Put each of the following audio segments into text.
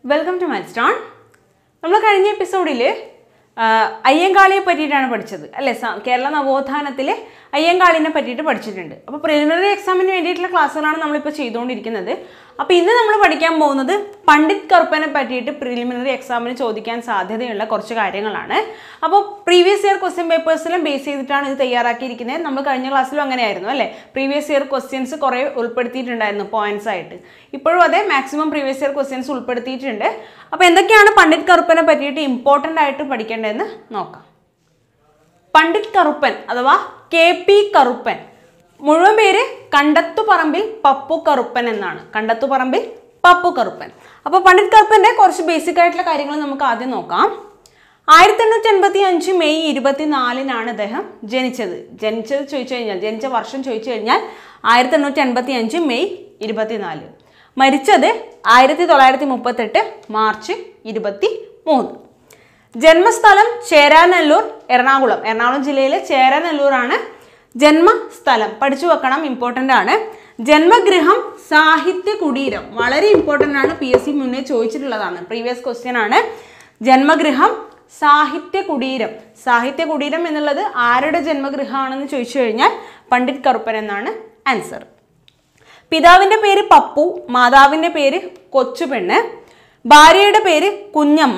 welcome to milestone നമ്മൾ കഴിഞ്ഞ എപ്പിസോഡിൽ അയ്യങ്കാളിയെ പറ്റിയിട്ടാണ് പഠിച്ചത് അല്ലേ സ- കേരള നവോത്ഥാനത്തിലെ അയ്യങ്കാളിനെ പറ്റിയിട്ട് പഠിച്ചിട്ടുണ്ട് അപ്പോൾ പ്രിലിമിനറി എക്സാമിന് വേണ്ടിയിട്ടുള്ള ക്ലാസ്സുകളാണ് നമ്മളിപ്പോൾ ചെയ്തുകൊണ്ടിരിക്കുന്നത് അപ്പോൾ ഇന്ന് നമ്മൾ പഠിക്കാൻ പോകുന്നത് പണ്ഡിറ്റ് കറുപ്പനെ പറ്റിയിട്ട് പ്രിലിമിനറി എക്സാമിന് ചോദിക്കാൻ സാധ്യതയുള്ള കുറച്ച് കാര്യങ്ങളാണ് അപ്പോൾ പ്രീവിയസ് ഇയർ ക്വസ്റ്റ്യൻ പേപ്പേഴ്സിലും ബേസ് ചെയ്തിട്ടാണ് ഇത് തയ്യാറാക്കിയിരിക്കുന്നത് നമ്മൾ കഴിഞ്ഞ ക്ലാസ്സിലും അങ്ങനെയായിരുന്നു അല്ലേ പ്രീവിയസ് ഇയർ ക്വസ്റ്റ്യൻസ് കുറേ ഉൾപ്പെടുത്തിയിട്ടുണ്ടായിരുന്നു പോയിന്റ്സ് ആയിട്ട് ഇപ്പോഴും അതെ മാക്സിമം പ്രീവിയസ് ഇയർ ക്വസ്റ്റ്യൻസ് ഉൾപ്പെടുത്തിയിട്ടുണ്ട് അപ്പോൾ എന്തൊക്കെയാണ് പണ്ഡിറ്റ് കറുപ്പനെ പറ്റിയിട്ട് ഇമ്പോർട്ടൻ്റ് ആയിട്ട് പഠിക്കേണ്ടതെന്ന് നോക്കാം പണ്ഡിറ്റ് കറുപ്പൻ അഥവാ കെ പി കറുപ്പൻ മുഴുവൻ പേര് കണ്ടത്തുപറമ്പിൽ പപ്പു കറുപ്പൻ എന്നാണ് കണ്ടത്തുപറമ്പിൽ പപ്പു കറുപ്പൻ അപ്പോൾ പണ്ഡിറ്റ് കറുപ്പൻ്റെ കുറച്ച് ബേസിക് ആയിട്ടുള്ള കാര്യങ്ങൾ നമുക്ക് ആദ്യം നോക്കാം ആയിരത്തി എണ്ണൂറ്റി എൺപത്തി അഞ്ച് മെയ് ഇരുപത്തിനാലിനാണ് അദ്ദേഹം ജനിച്ചത് ജനിച്ചത് ചോദിച്ചു കഴിഞ്ഞാൽ ജനിച്ച വർഷം ചോദിച്ചു കഴിഞ്ഞാൽ ആയിരത്തി എണ്ണൂറ്റി എൺപത്തി അഞ്ച് മെയ് ഇരുപത്തിനാല് മരിച്ചത് ആയിരത്തി തൊള്ളായിരത്തി മുപ്പത്തെട്ട് മാർച്ച് ഇരുപത്തി മൂന്ന് ജന്മസ്ഥലം ചേരാനെല്ലൂർ എറണാകുളം എറണാകുളം ജില്ലയിലെ ചേരാനെല്ലൂരാണ് ജന്മസ്ഥലം പഠിച്ചു വെക്കണം ഇമ്പോർട്ടൻ്റ് ആണ് ജന്മഗൃഹം സാഹിത്യ കുടീരം വളരെ ഇമ്പോർട്ടൻ്റ് ആണ് പി എസ് സി മുന്നേ ചോദിച്ചിട്ടുള്ളതാണ് പ്രീവിയസ് ക്വസ്റ്റ്യൻ ആണ് ജന്മഗൃഹം സാഹിത്യ കുടീരം സാഹിത്യ കുടീരം എന്നുള്ളത് ആരുടെ ജന്മഗൃഹമാണെന്ന് ചോദിച്ചു കഴിഞ്ഞാൽ പണ്ഡിറ്റ് കറുപ്പൻ എന്നാണ് ആൻസർ പിതാവിൻ്റെ പേര് പപ്പു മാതാവിൻ്റെ പേര് കൊച്ചുപെണ്ണ് ഭാര്യയുടെ പേര് കുഞ്ഞമ്മ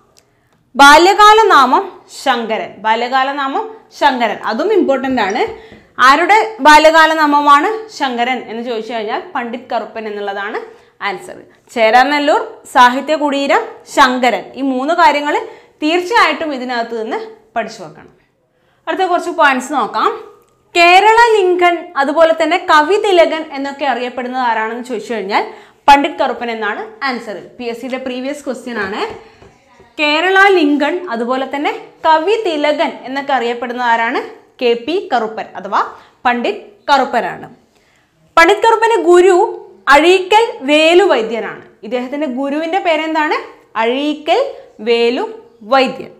ബാല്യകാല നാമം ശങ്കരൻ ബാല്യകാല നാമം ശങ്കരൻ അതും ഇമ്പോർട്ടൻ്റ് ആണ് ആരുടെ ബാല്യകാല നാമമാണ് ശങ്കരൻ എന്ന് ചോദിച്ചു കഴിഞ്ഞാൽ പണ്ഡിറ്റ് കറുപ്പൻ എന്നുള്ളതാണ് ആൻസർ ചേരാനെല്ലൂർ സാഹിത്യ കുടീരം ശങ്കരൻ ഈ മൂന്ന് കാര്യങ്ങൾ തീർച്ചയായിട്ടും ഇതിനകത്ത് നിന്ന് പഠിച്ചു വെക്കണം അടുത്ത കുറച്ച് പോയിന്റ്സ് നോക്കാം കേരള ലിങ്കൻ അതുപോലെ തന്നെ കവി തിലകൻ എന്നൊക്കെ അറിയപ്പെടുന്നത് ആരാണെന്ന് ചോദിച്ചു കഴിഞ്ഞാൽ പണ്ഡിറ്റ് കറുപ്പൻ എന്നാണ് ആൻസർ പി എസ് സിയുടെ പ്രീവിയസ് ക്വസ്റ്റ്യൻ ആണ് കേരള ലിങ്കൺ അതുപോലെ തന്നെ കവി തിലകൻ എന്നൊക്കെ അറിയപ്പെടുന്ന ആരാണ് കെ പി കറുപ്പൻ അഥവാ പണ്ഡിറ്റ് കറുപ്പനാണ് പണ്ഡിറ്റ് കറുപ്പന്റെ ഗുരു അഴീക്കൽ വേലു വൈദ്യനാണ് ഇദ്ദേഹത്തിന്റെ ഗുരുവിന്റെ പേരെന്താണ് അഴീക്കൽ വേലു വൈദ്യൻ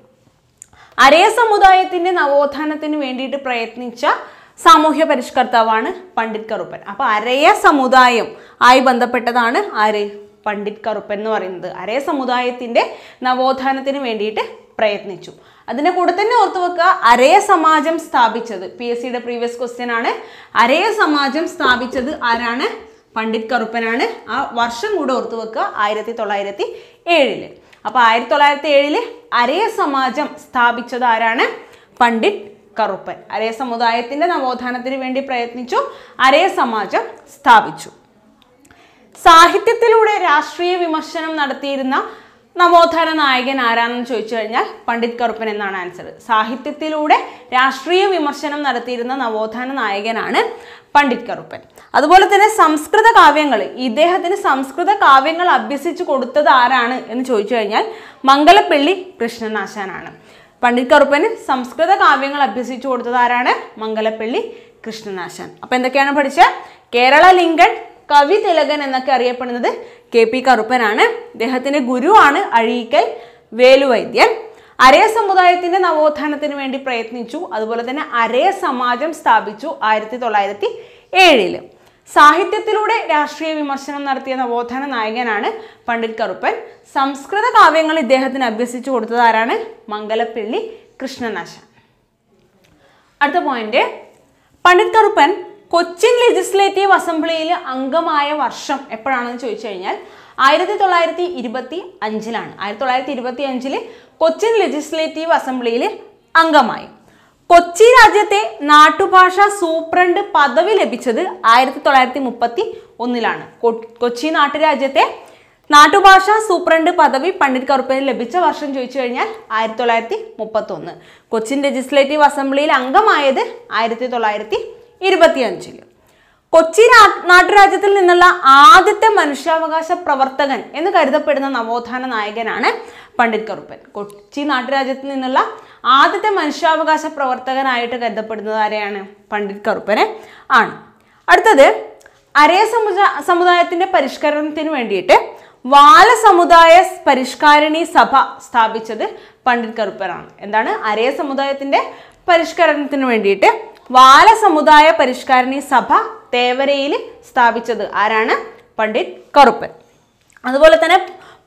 അരയ സമുദായത്തിന്റെ നവോത്ഥാനത്തിന് വേണ്ടിയിട്ട് പ്രയത്നിച്ച സാമൂഹ്യ പരിഷ്കർത്താവാണ് പണ്ഡിറ്റ് കറുപ്പൻ അപ്പൊ അരയ സമുദായം ആയി ബന്ധപ്പെട്ടതാണ് ആര് പണ്ഡിറ്റ് കറുപ്പൻ എന്ന് പറയുന്നത് അരയ സമുദായത്തിന്റെ നവോത്ഥാനത്തിന് വേണ്ടിയിട്ട് പ്രയത്നിച്ചു അതിന്റെ കൂടെ തന്നെ ഓർത്തു വെക്കുക അരയ സമാജം സ്ഥാപിച്ചത് പി എസ് സിയുടെ പ്രീവിയസ് ക്വസ്റ്റ്യൻ ആണ് അരയ സമാജം സ്ഥാപിച്ചത് ആരാണ് പണ്ഡിറ്റ് കറുപ്പനാണ് ആ വർഷം കൂടെ ഓർത്തു വെക്കുക ആയിരത്തി തൊള്ളായിരത്തി ഏഴില് അപ്പൊ ആയിരത്തി തൊള്ളായിരത്തി ഏഴില് അരയ സമാജം സ്ഥാപിച്ചത് ആരാണ് പണ്ഡിറ്റ് കറുപ്പൻ അരയ സമുദായത്തിന്റെ നവോത്ഥാനത്തിന് വേണ്ടി പ്രയത്നിച്ചു അരയ സമാജം സ്ഥാപിച്ചു സാഹിത്യത്തിലൂടെ രാഷ്ട്രീയ വിമർശനം നടത്തിയിരുന്ന നവോത്ഥാന നായകൻ ആരാണെന്ന് ചോദിച്ചു കഴിഞ്ഞാൽ പണ്ഡിറ്റ് കറുപ്പൻ എന്നാണ് ആൻസർ സാഹിത്യത്തിലൂടെ രാഷ്ട്രീയ വിമർശനം നടത്തിയിരുന്ന നവോത്ഥാന നായകനാണ് പണ്ഡിറ്റ് കറുപ്പൻ അതുപോലെ തന്നെ സംസ്കൃത കാവ്യങ്ങൾ ഇദ്ദേഹത്തിന് സംസ്കൃത കാവ്യങ്ങൾ അഭ്യസിച്ചു കൊടുത്തത് ആരാണ് എന്ന് ചോദിച്ചു കഴിഞ്ഞാൽ മംഗലപ്പള്ളി കൃഷ്ണനാശാനാണ് പണ്ഡിറ്റ് കറുപ്പന് സംസ്കൃത കാവ്യങ്ങൾ അഭ്യസിച്ചു കൊടുത്തത് ആരാണ് മംഗലപ്പള്ളി കൃഷ്ണനാശാൻ അപ്പൊ എന്തൊക്കെയാണ് പഠിച്ചത് കേരള ലിങ്കൺ കവി തിലകൻ എന്നൊക്കെ അറിയപ്പെടുന്നത് കെ പി കറുപ്പനാണ് ഇദ്ദേഹത്തിന്റെ ഗുരുവാണ് അഴീക്കൽ വേലുവൈദ്യൻ അരയ സമുദായത്തിന്റെ നവോത്ഥാനത്തിന് വേണ്ടി പ്രയത്നിച്ചു അതുപോലെ തന്നെ അരയ സമാജം സ്ഥാപിച്ചു ആയിരത്തി തൊള്ളായിരത്തി ഏഴില് സാഹിത്യത്തിലൂടെ രാഷ്ട്രീയ വിമർശനം നടത്തിയ നവോത്ഥാന നായകനാണ് പണ്ഡിറ്റ് കറുപ്പൻ സംസ്കൃത കാവ്യങ്ങൾ ഇദ്ദേഹത്തിന് അഭ്യസിച്ചു കൊടുത്തത് ആരാണ് മംഗലപ്പള്ളി കൃഷ്ണനാശാൻ അടുത്ത പോയിന്റ് പണ്ഡിറ്റ് കറുപ്പൻ കൊച്ചിൻ ലെജിസ്ലേറ്റീവ് അസംബ്ലിയിൽ അംഗമായ വർഷം എപ്പോഴാണെന്ന് ചോദിച്ചു കഴിഞ്ഞാൽ ആയിരത്തി തൊള്ളായിരത്തി ഇരുപത്തി അഞ്ചിലാണ് ആയിരത്തി തൊള്ളായിരത്തി ഇരുപത്തി അഞ്ചില് കൊച്ചിൻ ലെജിസ്ലേറ്റീവ് അസംബ്ലിയിൽ അംഗമായി കൊച്ചി രാജ്യത്തെ നാട്ടുഭാഷ സൂപ്രണ്ട് പദവി ലഭിച്ചത് ആയിരത്തി തൊള്ളായിരത്തി മുപ്പത്തി ഒന്നിലാണ് കൊ- കൊച്ചി നാട്ടുരാജ്യത്തെ നാട്ടുഭാഷ സൂപ്രണ്ട് പദവി പണ്ഡിറ്റ് കറുപ്പന് ലഭിച്ച വർഷം ചോദിച്ചു കഴിഞ്ഞാൽ ആയിരത്തി തൊള്ളായിരത്തി മുപ്പത്തി ഒന്ന് കൊച്ചിൻ ലെജിസ്ലേറ്റീവ് അസംബ്ലിയിൽ അംഗമായത് ആയിരത്തി തൊള്ളായിരത്തി ഇരുപത്തി അഞ്ചില് കൊച്ചി രാ- നാട്ടുരാജ്യത്തിൽ നിന്നുള്ള ആദ്യത്തെ മനുഷ്യാവകാശ പ്രവർത്തകൻ എന്ന് കരുതപ്പെടുന്ന നവോത്ഥാന നായകനാണ് പണ്ഡിറ്റ് കറുപ്പൻ കൊച്ചി നാട്ടുരാജ്യത്തിൽ നിന്നുള്ള ആദ്യത്തെ മനുഷ്യാവകാശ പ്രവർത്തകനായിട്ട് കരുതപ്പെടുന്നത് ആരെയാണ് പണ്ഡിറ്റ് കറുപ്പനെ ആണ് അടുത്തത് അരയ സമുദാ സമുദായത്തിന്റെ പരിഷ്കരണത്തിന് വേണ്ടിയിട്ട് വാല സമുദായ പരിഷ്കാരിണി സഭ സ്ഥാപിച്ചത് പണ്ഡിറ്റ് കറുപ്പനാണ് എന്താണ് അരയ സമുദായത്തിന്റെ പരിഷ്കരണത്തിന് വേണ്ടിയിട്ട് വാല സമുദായ പരിഷ്കാരിണി സഭ തേവരയിൽ സ്ഥാപിച്ചത് ആരാണ് പണ്ഡിറ്റ് കറുപ്പൻ അതുപോലെ തന്നെ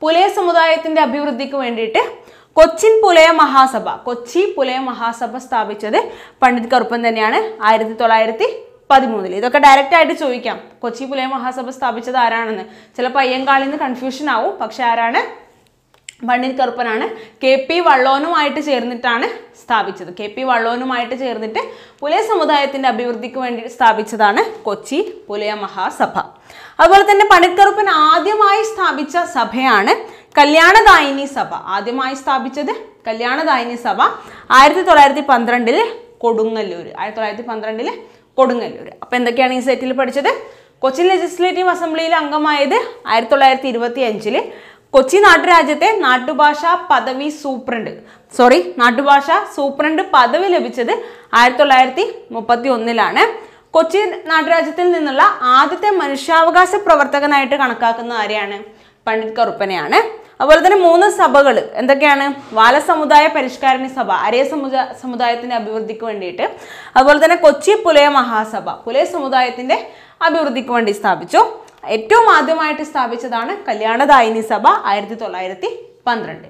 പുലയ സമുദായത്തിന്റെ അഭിവൃദ്ധിക്ക് വേണ്ടിയിട്ട് കൊച്ചിൻ പുലയ മഹാസഭ കൊച്ചി പുലയ മഹാസഭ സ്ഥാപിച്ചത് പണ്ഡിറ്റ് കറുപ്പൻ തന്നെയാണ് ആയിരത്തി തൊള്ളായിരത്തി പതിമൂന്നിൽ ഇതൊക്കെ ഡയറക്റ്റ് ആയിട്ട് ചോദിക്കാം കൊച്ചി പുലയ മഹാസഭ സ്ഥാപിച്ചത് ആരാണെന്ന് ചിലപ്പോൾ അയ്യങ്കാളിൽ നിന്ന് കൺഫ്യൂഷൻ ആവും പക്ഷെ ആരാണ് പണ്ഡിറ്റ് കറുപ്പനാണ് കെ പി വള്ളോനുമായിട്ട് ചേർന്നിട്ടാണ് സ്ഥാപിച്ചത് കെ പി വള്ളോനുമായിട്ട് ചേർന്നിട്ട് പുലയ സമുദായത്തിന്റെ അഭിവൃദ്ധിക്ക് വേണ്ടി സ്ഥാപിച്ചതാണ് കൊച്ചി പുലയ മഹാസഭ അതുപോലെ തന്നെ പണ്ഡിറ്റ് കറുപ്പൻ ആദ്യമായി സ്ഥാപിച്ച സഭയാണ് കല്യാണദായിനി സഭ ആദ്യമായി സ്ഥാപിച്ചത് കല്യാണദായിനി സഭ ആയിരത്തി തൊള്ളായിരത്തി പന്ത്രണ്ടില് കൊടുങ്ങല്ലൂർ ആയിരത്തി തൊള്ളായിരത്തി പന്ത്രണ്ടില് കൊടുങ്ങല്ലൂർ അപ്പോൾ എന്തൊക്കെയാണ് ഈ സെറ്റിൽ പഠിച്ചത് കൊച്ചി ലെജിസ്ലേറ്റീവ് അസംബ്ലിയിൽ അംഗമായത് ആയിരത്തി തൊള്ളായിരത്തി ഇരുപത്തി അഞ്ചില് കൊച്ചി നാട്ടുരാജ്യത്തെ നാട്ടുഭാഷ പദവി സൂപ്രണ്ട് സോറി നാട്ടുഭാഷ സൂപ്രണ്ട് പദവി ലഭിച്ചത് ആയിരത്തി തൊള്ളായിരത്തി മുപ്പത്തി ഒന്നിലാണ് കൊച്ചി നാട്ടുരാജ്യത്തിൽ നിന്നുള്ള ആദ്യത്തെ മനുഷ്യാവകാശ പ്രവർത്തകനായിട്ട് കണക്കാക്കുന്ന ആരെയാണ് പണ്ഡിറ്റ് കറുപ്പനെയാണ് അതുപോലെ തന്നെ മൂന്ന് സഭകൾ എന്തൊക്കെയാണ് വാല സമുദായ പരിഷ്കാരണി സഭ അരയ സമുദായ സമുദായത്തിന്റെ അഭിവൃദ്ധിക്ക് വേണ്ടിയിട്ട് അതുപോലെ തന്നെ കൊച്ചി പുലയ മഹാസഭ പുലയ സമുദായത്തിന്റെ അഭിവൃദ്ധിക്ക് വേണ്ടി സ്ഥാപിച്ചു ഏറ്റവും ആദ്യമായിട്ട് സ്ഥാപിച്ചതാണ് കല്യാണദായിനി സഭ ആയിരത്തി തൊള്ളായിരത്തി പന്ത്രണ്ട്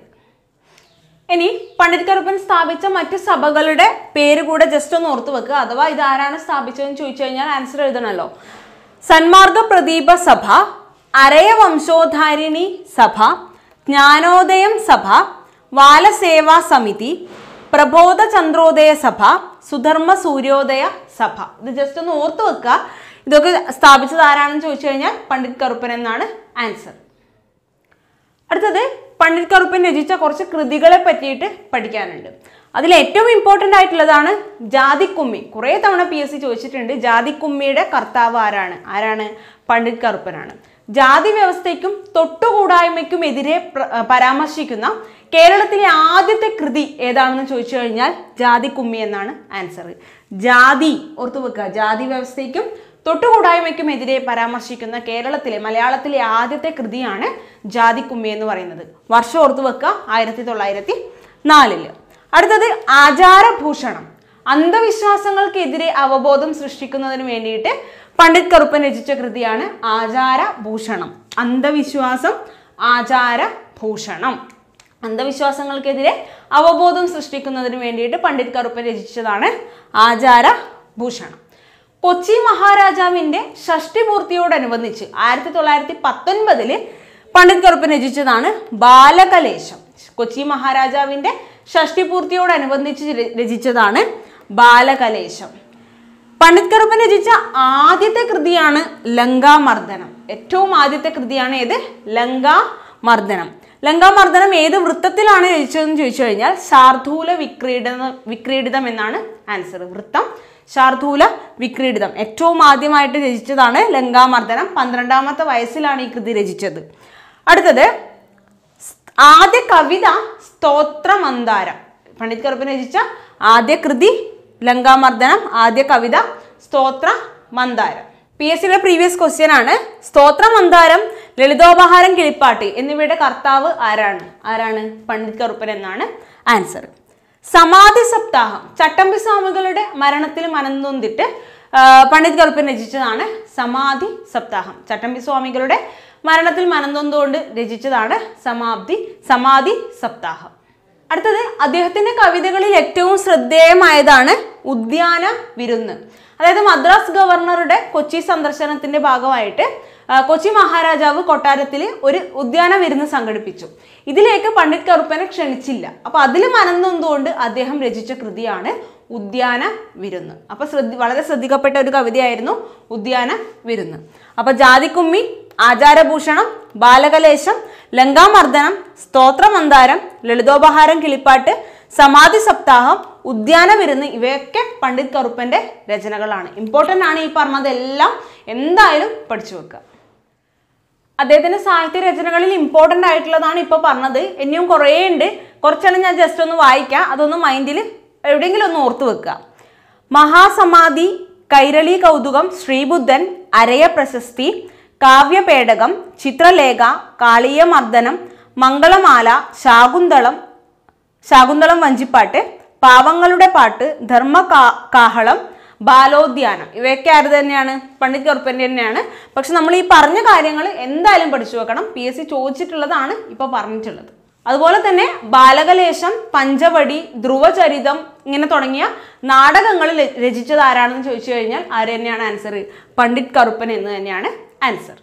ഇനി പണ്ഡിറ്റ് കറുപ്പൻ സ്ഥാപിച്ച മറ്റ് സഭകളുടെ പേര് കൂടെ ജസ്റ്റ് ഒന്ന് ഓർത്ത് വെക്കുക അഥവാ ഇത് ആരാണ് സ്ഥാപിച്ചതെന്ന് ചോദിച്ചു കഴിഞ്ഞാൽ ആൻസർ എഴുതണമല്ലോ സന്മാർഗ പ്രദീപ സഭ അരയ വംശോദ്ധാരിണി സഭ ജ്ഞാനോദയം സഭ വാലസേവാ സമിതി പ്രബോധ ചന്ദ്രോദയ സഭ സുധർമ്മ സൂര്യോദയ സഭ ഇത് ജസ്റ്റ് ഒന്ന് ഓർത്ത് വെക്കുക ഇതൊക്കെ സ്ഥാപിച്ചത് ആരാണെന്ന് ചോദിച്ചു കഴിഞ്ഞാൽ പണ്ഡിറ്റ് കറുപ്പൻ എന്നാണ് ആൻസർ അടുത്തത് പണ്ഡിറ്റ് കറുപ്പൻ രചിച്ച കുറച്ച് കൃതികളെ പറ്റിയിട്ട് പഠിക്കാനുണ്ട് അതിൽ ഏറ്റവും ഇമ്പോർട്ടൻ്റ് ആയിട്ടുള്ളതാണ് ജാതിക്കുമ്മി കുറേ തവണ പി എസ് സി ചോദിച്ചിട്ടുണ്ട് ജാതിക്കുമ്മിയുടെ കർത്താവ് ആരാണ് ആരാണ് പണ്ഡിറ്റ് കറുപ്പനാണ് ജാതി വ്യവസ്ഥയ്ക്കും തൊട്ടുകൂടായ്മയ്ക്കും എതിരെ പ്ര- പരാമർശിക്കുന്ന കേരളത്തിലെ ആദ്യത്തെ കൃതി ഏതാണെന്ന് ചോദിച്ചു കഴിഞ്ഞാൽ ജാതിക്കുമ്മി എന്നാണ് ആൻസർ ജാതി ഓർത്തു വെക്കുക ജാതി വ്യവസ്ഥയ്ക്കും തൊട്ടുകൂടായ്മയ്ക്കും എതിരെ പരാമർശിക്കുന്ന കേരളത്തിലെ മലയാളത്തിലെ ആദ്യത്തെ കൃതിയാണ് ജാതിക്കുമ്മി എന്ന് പറയുന്നത് വർഷം ഓർത്തു വെക്കുക ആയിരത്തി തൊള്ളായിരത്തി നാലില് അടുത്തത് ആചാരഭൂഷണം അന്ധവിശ്വാസങ്ങൾക്കെതിരെ അവബോധം സൃഷ്ടിക്കുന്നതിന് വേണ്ടിയിട്ട് പണ്ഡിറ്റ് കറുപ്പൻ രചിച്ച കൃതിയാണ് ആചാരഭൂഷണം അന്ധവിശ്വാസം ആചാരഭൂഷണം അന്ധവിശ്വാസങ്ങൾക്കെതിരെ അവബോധം സൃഷ്ടിക്കുന്നതിന് വേണ്ടിയിട്ട് പണ്ഡിറ്റ് കറുപ്പൻ രചിച്ചതാണ് ആചാരഭൂഷണം കൊച്ചി മഹാരാജാവിന്റെ ഷഷ്ടിപൂർത്തിയോടനുബന്ധിച്ച് ആയിരത്തി തൊള്ളായിരത്തി പത്തൊൻപതില് പണ്ഡിറ്റ് കറുപ്പൻ രചിച്ചതാണ് ബാലകലേശം കൊച്ചി മഹാരാജാവിന്റെ ഷഷ്ടിപൂർത്തിയോടനുബന്ധിച്ച് ര- രചിച്ചതാണ് ബാലകലേശം പണ്ഡിറ്റ് കറുപ്പൻ രചിച്ച ആദ്യത്തെ കൃതിയാണ് ലങ്കാമർദ്ദനം ഏറ്റവും ആദ്യത്തെ കൃതിയാണ് ഏത് ലങ്കാമർദ്ദനം ലങ്കാമർദ്ദനം ഏത് വൃത്തത്തിലാണ് രചിച്ചതെന്ന് ചോദിച്ചു കഴിഞ്ഞാൽ ശാർദൂല വിക്രീഡിത വിക്രീഡിതം എന്നാണ് ആൻസർ വൃത്തം ശാർദൂല വിക്രീഡിതം ഏറ്റവും ആദ്യമായിട്ട് രചിച്ചതാണ് ലങ്കാമർദ്ദനം പന്ത്രണ്ടാമത്തെ വയസ്സിലാണ് ഈ കൃതി രചിച്ചത് അടുത്തത് ആദ്യ കവിത സ്തോത്രമന്ദാരം പണ്ഡിറ്റ് കറുപ്പൻ രചിച്ച ആദ്യ കൃതി ലങ്കാമർദ്ദനം ആദ്യ കവിത സ്തോത്ര മന്ദാരം പി എസ് സിയുടെ പ്രീവിയസ് ക്വസ്റ്റ്യൻ ആണ് സ്തോത്ര മന്ദാരം ലളിതോപഹാരം കിളിപ്പാട്ട് എന്നിവയുടെ കർത്താവ് ആരാണ് ആരാണ് പണ്ഡിറ്റ് കറുപ്പൻ എന്നാണ് ആൻസർ സമാധി സപ്താഹം ചട്ടമ്പി സ്വാമികളുടെ മരണത്തിൽ മനംനൊന്തിട്ട് ആ, പണ്ഡിറ്റ് കറുപ്പൻ രചിച്ചതാണ് സമാധി സപ്താഹം ചട്ടമ്പി സ്വാമികളുടെ മരണത്തിൽ മനംനൊന്തുകൊണ്ട് രചിച്ചതാണ് സമാപ്തി സമാധി സപ്താഹം അടുത്തത് അദ്ദേഹത്തിന്റെ കവിതകളിൽ ഏറ്റവും ശ്രദ്ധേയമായതാണ് ഉദ്യാന വിരുന്ന് അതായത് മദ്രാസ് ഗവർണറുടെ കൊച്ചി സന്ദർശനത്തിന്റെ ഭാഗമായിട്ട് ആ, കൊച്ചി മഹാരാജാവ് കൊട്ടാരത്തിൽ ഒരു ഉദ്യാന വിരുന്ന് സംഘടിപ്പിച്ചു ഇതിലേക്ക് പണ്ഡിറ്റ് കറുപ്പനെ ക്ഷണിച്ചില്ല അപ്പൊ അതിൽ മനംനൊന്തുകൊണ്ട് അദ്ദേഹം രചിച്ച കൃതിയാണ് ഉദ്യാന വിരുന്ന് അപ്പൊ ശ്രദ്ധ വളരെ ശ്രദ്ധിക്കപ്പെട്ട ഒരു കവിതയായിരുന്നു ഉദ്യാന വിരുന്ന് അപ്പൊ ജാതിക്കുമ്മി ആചാരഭൂഷണം ബാലകലേശം ലങ്കാമർദ്ദനം സ്തോത്രമന്ദാരം ലളിതോപഹാരം കിളിപ്പാട്ട് സമാധി സപ്താഹം ഉദ്യാന വിരുന്ന് ഇവയൊക്കെ പണ്ഡിറ്റ് കറുപ്പന്റെ രചനകളാണ് ഇമ്പോർട്ടൻ്റ് ആണ് ഈ പറഞ്ഞതെല്ലാം എന്തായാലും പഠിച്ചു വെക്കുക അദ്ദേഹത്തിന്റെ സാഹിത്യ രചനകളിൽ ഇമ്പോർട്ടൻ്റ് ആയിട്ടുള്ളതാണ് ഇപ്പോൾ പറഞ്ഞത് ഇനിയും കുറേ ഉണ്ട് കുറച്ചെണ്ണം ഞാൻ ജസ്റ്റ് ഒന്ന് വായിക്കാം അതൊന്ന് മൈൻഡിൽ എവിടെയെങ്കിലും ഒന്ന് ഓർത്ത് വെക്കുക മഹാസമാധി കൈരളി കൗതുകം ശ്രീബുദ്ധൻ അരയ പ്രശസ്തി കാവ്യപേടകം ചിത്രലേഖ കാളീയമർദ്ദനം മംഗളമാല ശാകുന്തളം ശാകുന്തളം വഞ്ചിപ്പാട്ട് പാവങ്ങളുടെ പാട്ട് ധർമ്മ കാ- കാഹളം ബാലോദ്യാനം ഇവയൊക്കെ ആര് തന്നെയാണ് പണ്ഡിറ്റ് കറുപ്പൻ്റെ തന്നെയാണ് പക്ഷെ നമ്മൾ ഈ പറഞ്ഞ കാര്യങ്ങൾ എന്തായാലും പഠിച്ചു വെക്കണം പി എസ് സി ചോദിച്ചിട്ടുള്ളതാണ് ഇപ്പോൾ പറഞ്ഞിട്ടുള്ളത് അതുപോലെ തന്നെ ബാലകലേശം പഞ്ചവടി ധ്രുവചരിതം ഇങ്ങനെ തുടങ്ങിയ നാടകങ്ങൾ ല- രചിച്ചത് ആരാണെന്ന് ചോദിച്ചു കഴിഞ്ഞാൽ ആര് തന്നെയാണ് ആൻസർ പണ്ഡിറ്റ് കറുപ്പൻ എന്ന് തന്നെയാണ് ആൻസർ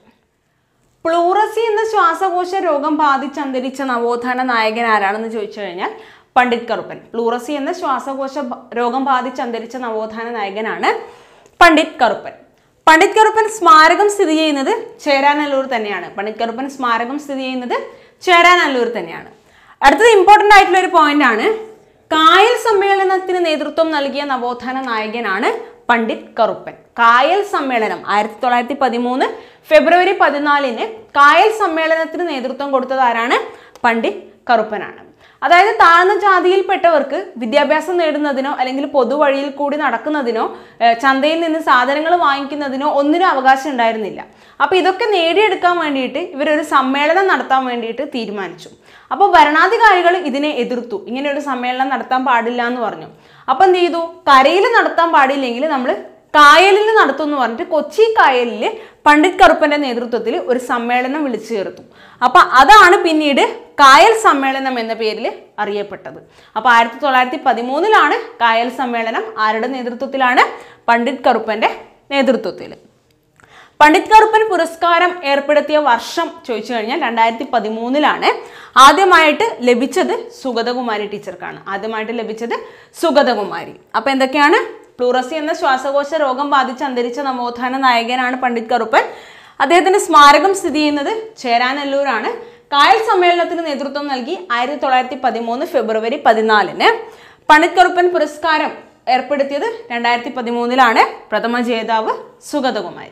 പ്ലൂറസി എന്ന ശ്വാസകോശ രോഗം ബാധിച്ച് അന്തരിച്ച നവോത്ഥാന നായകൻ ആരാണെന്ന് ചോദിച്ചു കഴിഞ്ഞാൽ പണ്ഡിറ്റ് കറുപ്പൻ പ്ലൂറസി എന്ന ശ്വാസകോശ ബ- രോഗം ബാധിച്ച് അന്തരിച്ച നവോത്ഥാന നായകനാണ് പണ്ഡിറ്റ് കറുപ്പൻ പണ്ഡിറ്റ് കറുപ്പൻ സ്മാരകം സ്ഥിതി ചെയ്യുന്നത് ചേരാനല്ലൂർ തന്നെയാണ് പണ്ഡിറ്റ് കറുപ്പൻ സ്മാരകം സ്ഥിതി ചെയ്യുന്നത് ചേരാനല്ലൂർ തന്നെയാണ് അടുത്തത് ഇമ്പോർട്ടൻ്റ് ആയിട്ടുള്ള ഒരു പോയിന്റ് ആണ് കായൽ സമ്മേളനത്തിന് നേതൃത്വം നൽകിയ നവോത്ഥാന നായകനാണ് പണ്ഡിറ്റ് കറുപ്പൻ കായൽ സമ്മേളനം ആയിരത്തി തൊള്ളായിരത്തി പതിമൂന്ന് ഫെബ്രുവരി പതിനാലിന് കായൽ സമ്മേളനത്തിന് നേതൃത്വം കൊടുത്തത് ആരാണ് പണ്ഡിറ്റ് കറുപ്പനാണ് അതായത് താഴ്ന്ന ജാതിയിൽപ്പെട്ടവർക്ക് വിദ്യാഭ്യാസം നേടുന്നതിനോ അല്ലെങ്കിൽ പൊതുവഴിയിൽ കൂടി നടക്കുന്നതിനോ ഏഹ് ചന്തയിൽ നിന്ന് സാധനങ്ങൾ വാങ്ങിക്കുന്നതിനോ ഒന്നിനും അവകാശം ഉണ്ടായിരുന്നില്ല അപ്പോൾ ഇതൊക്കെ നേടിയെടുക്കാൻ വേണ്ടിയിട്ട് ഇവരൊരു സമ്മേളനം നടത്താൻ വേണ്ടിയിട്ട് തീരുമാനിച്ചു അപ്പോൾ ഭരണാധികാരികൾ ഇതിനെ എതിർത്തു ഇങ്ങനെ ഒരു സമ്മേളനം നടത്താൻ പാടില്ല എന്ന് പറഞ്ഞു അപ്പോൾ എന്ത് ചെയ്തു കരയിൽ നടത്താൻ പാടില്ലെങ്കിൽ നമ്മൾ കായലിൽ നടത്തും എന്ന് പറഞ്ഞിട്ട് കൊച്ചി കായലിൽ പണ്ഡിറ്റ് കറുപ്പന്റെ നേതൃത്വത്തിൽ ഒരു സമ്മേളനം വിളിച്ചു ചേർത്തു അപ്പൊ അതാണ് പിന്നീട് കായൽ സമ്മേളനം എന്ന പേരിൽ അറിയപ്പെട്ടത് അപ്പൊ ആയിരത്തി തൊള്ളായിരത്തി പതിമൂന്നിലാണ് കായൽ സമ്മേളനം ആരുടെ നേതൃത്വത്തിലാണ് പണ്ഡിറ്റ് കറുപ്പന്റെ നേതൃത്വത്തിൽ പണ്ഡിറ്റ് കറുപ്പൻ പുരസ്കാരം ഏർപ്പെടുത്തിയ വർഷം ചോദിച്ചു കഴിഞ്ഞാൽ രണ്ടായിരത്തി പതിമൂന്നിലാണ് ആദ്യമായിട്ട് ലഭിച്ചത് സുഗതകുമാരി ടീച്ചർക്കാണ് ആദ്യമായിട്ട് ലഭിച്ചത് സുഗതകുമാരി അപ്പൊ എന്തൊക്കെയാണ് പ്ലൂറസി എന്ന ശ്വാസകോശ രോഗം ബാധിച്ച് അന്തരിച്ച നവോത്ഥാന നായകനാണ് പണ്ഡിറ്റ് കറുപ്പൻ അദ്ദേഹത്തിന്റെ സ്മാരകം സ്ഥിതി ചെയ്യുന്നത് ചേരാനെല്ലൂരാണ് കായൽ സമ്മേളനത്തിന് നേതൃത്വം നൽകി ആയിരത്തി തൊള്ളായിരത്തി പതിമൂന്ന് ഫെബ്രുവരി പതിനാലിന് പണ്ഡിറ്റ് കറുപ്പൻ പുരസ്കാരം ഏർപ്പെടുത്തിയത് രണ്ടായിരത്തി പതിമൂന്നിലാണ് പ്രഥമ ജേതാവ് സുഗതകുമാരി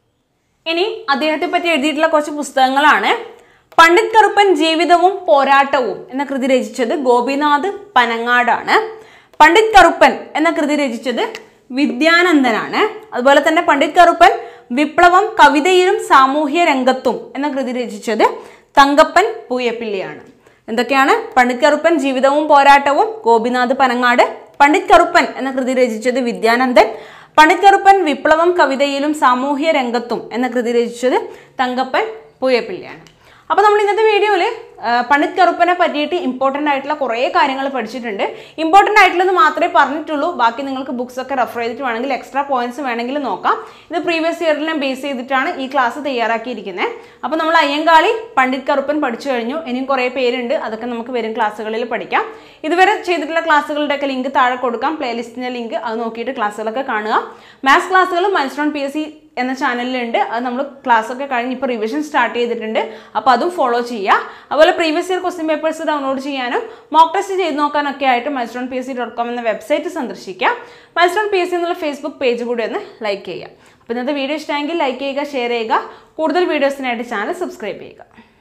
ഇനി അദ്ദേഹത്തെ പറ്റി എഴുതിയിട്ടുള്ള കുറച്ച് പുസ്തകങ്ങളാണ് പണ്ഡിറ്റ് കറുപ്പൻ ജീവിതവും പോരാട്ടവും എന്ന കൃതി രചിച്ചത് ഗോപിനാഥ് പനങ്ങാടാണ് പണ്ഡിറ്റ് കറുപ്പൻ എന്ന കൃതി രചിച്ചത് വിദ്യാനന്ദനാണ് അതുപോലെ തന്നെ പണ്ഡിറ്റ് കറുപ്പൻ വിപ്ലവം കവിതയിലും സാമൂഹ്യ രംഗത്തും എന്ന കൃതി രചിച്ചത് തങ്കപ്പൻ പൂയപ്പിള്ളിയാണ് എന്തൊക്കെയാണ് പണ്ഡിറ്റ് കറുപ്പൻ ജീവിതവും പോരാട്ടവും ഗോപിനാഥ് പനങ്ങാട് പണ്ഡിറ്റ് കറുപ്പൻ എന്ന കൃതി രചിച്ചത് വിദ്യാനന്ദൻ പണ്ഡിറ്റ് കറുപ്പൻ വിപ്ലവം കവിതയിലും സാമൂഹ്യ രംഗത്തും എന്ന കൃതി രചിച്ചത് തങ്കപ്പൻ പൂയപ്പിള്ളിയാണ് അപ്പോൾ നമ്മൾ ഇന്നത്തെ വീഡിയോയിൽ പണ്ഡിറ്റ് കറുപ്പനെ പറ്റിയിട്ട് ഇമ്പോർട്ടൻ്റ് ആയിട്ടുള്ള കുറേ കാര്യങ്ങൾ പഠിച്ചിട്ടുണ്ട് ഇമ്പോർട്ടൻ്റ് ആയിട്ടുള്ളത് മാത്രമേ പറഞ്ഞിട്ടുള്ളൂ ബാക്കി നിങ്ങൾക്ക് ബുക്സ് ഒക്കെ റെഫർ ചെയ്തിട്ട് വേണമെങ്കിൽ എക്സ്ട്രാ പോയിന്റ്സ് വേണമെങ്കിൽ നോക്കാം ഇത് പ്രീവിയസ് ഇയറിനെ ബേസ് ചെയ്തിട്ടാണ് ഈ ക്ലാസ് തയ്യാറാക്കിയിരിക്കുന്നത് അപ്പോൾ നമ്മൾ അയ്യങ്കാളി പണ്ഡിറ്റ് കറുപ്പൻ പഠിച്ചു കഴിഞ്ഞു ഇനിയും കുറേ പേരുണ്ട് അതൊക്കെ നമുക്ക് വരും ക്ലാസ്സുകളിൽ പഠിക്കാം ഇതുവരെ ചെയ്തിട്ടുള്ള ക്ലാസ്സുകളുടെയൊക്കെ ലിങ്ക് താഴെ കൊടുക്കാം പ്ലേലിസ്റ്റിൻ്റെ ലിങ്ക് അത് നോക്കിയിട്ട് ക്ലാസ്സുകളൊക്കെ കാണുക മാത്സ് ക്ലാസ്സുകൾ മൈൽസ്റ്റോൺ പി എസ് സി എന്ന ചാനലിലുണ്ട് അത് നമ്മൾ ക്ലാസ് ഒക്കെ കഴിഞ്ഞ് ഇപ്പോൾ റിവിഷൻ സ്റ്റാർട്ട് ചെയ്തിട്ടുണ്ട് അപ്പോൾ അതും ഫോളോ ചെയ്യുക അതുപോലെ previous year question papers download ചെയ്യാനും മോക്ക് ടെസ്റ്റ് ചെയ്ത് നോക്കാനൊക്കെ ആയിട്ട് milestone P S C dot com എന്ന വെബ്സൈറ്റ് സന്ദർശിക്കുക മൈൽസ്റ്റോൺ പി എസ് സി എന്നുള്ള ഫേസ്ബുക്ക് പേജ് കൂടി ഒന്ന് ലൈക്ക് ചെയ്യുക അപ്പോൾ ഇന്നത്തെ വീഡിയോ ഇഷ്ടമെങ്കിൽ ലൈക്ക് ചെയ്യുക ഷെയർ ചെയ്യുക കൂടുതൽ വീഡിയോസിനായിട്ട് ചാനൽ സബ്സ്ക്രൈബ് ചെയ്യുക